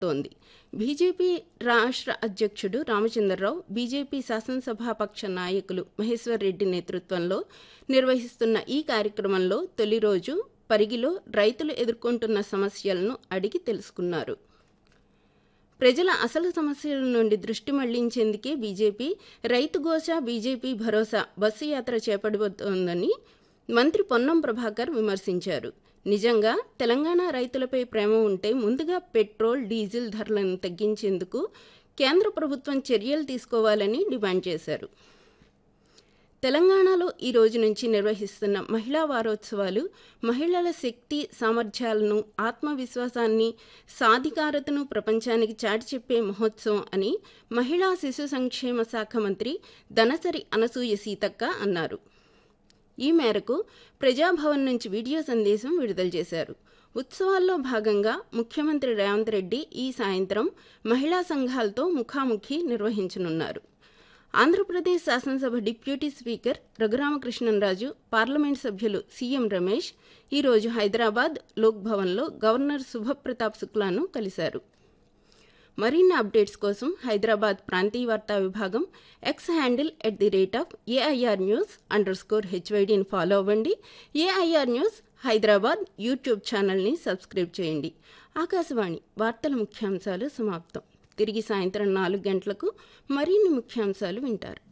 తోంది BJP రాష్ట్ర అధ్యక్షుడు Ramachandra Rao BJP శాసనసభాపక్ష నాయకులు మహేశ్వర్ రెడ్డి నేతృత్వంలో నిర్వహిస్తున్న ఈ కార్యక్రమంలో తొలి రోజు పరిగిలో రైతులు ఎదుర్కొంటున్న సమస్యలను అడిగి తెలుసుకున్నారు ప్రజల అసలు సమస్యల నుండి దృష్టి మళ్లించేందుకే బీజేపీ రైతు గోస బీజేపీ భరోసా బస్సు యాత్ర చేపడబోతోందని మంత్రి పొన్నం ప్రభాకర్ విమర్శించారు నిజంగా తెలంగాణ రైతులపై ప్రేమ ఉంటే ముందుగా పెట్రోల్ డీజిల్ ధరలను తగ్గించేందుకు కేంద్ర ప్రభుత్వం చర్యలు తీసుకోవాలని డిమాండ్ చేశారు తెలంగాణలో ఈ రోజు నుంచి నిర్వహిస్తున్న మహిళా వారోత్సవాలు మహిళల శక్తి సామర్థ్యాలను ఆత్మవిశ్వాసాన్ని సాధికారతను ప్రపంచానికి చాటి చెప్పే మహోత్సవం అని మహిళా శిశు సంక్షేమ శాఖ మంత్రి దనసరి అనసూయ సీతక్క అన్నారు ఈ మేరకు ప్రజాభవన్ నుంచి వీడియో సందేశం విడుదల చేశారు ఉత్సవాల్లో భాగంగా ముఖ్యమంత్రి రేవంత్ రెడ్డి ఈ సాయంత్రం మహిళా సంఘాలతో ముఖాముఖి నిర్వహించనున్నారు ఆంధ్రప్రదేశ్ శాసనసభ డిప్యూటీ స్పీకర్ రఘురామకృష్ణంరాజు పార్లమెంట్ సభ్యులు సీఎం రమేష్ ఈరోజు హైదరాబాద్ లోక్ భవన్లో గవర్నర్ శుభప్రతాప్ శుక్లాను కలిశారు మరిన్ని అప్డేట్స్ కోసం హైదరాబాద్ ప్రాంతీయ వార్తా విభాగం X handle at the rate of AIR news underscore స్కోర్ హెచ్వైడిని ఫాలో అవ్వండి ఏఐఆర్ న్యూస్ హైదరాబాద్ యూట్యూబ్ ఛానల్ని సబ్స్క్రైబ్ చేయండి ఆకాశవాణి వార్తల ముఖ్యాంశాలు సమాప్తం తిరిగి సాయంత్రం నాలుగు గంటలకు మరిన్ని ముఖ్యాంశాలు వింటారు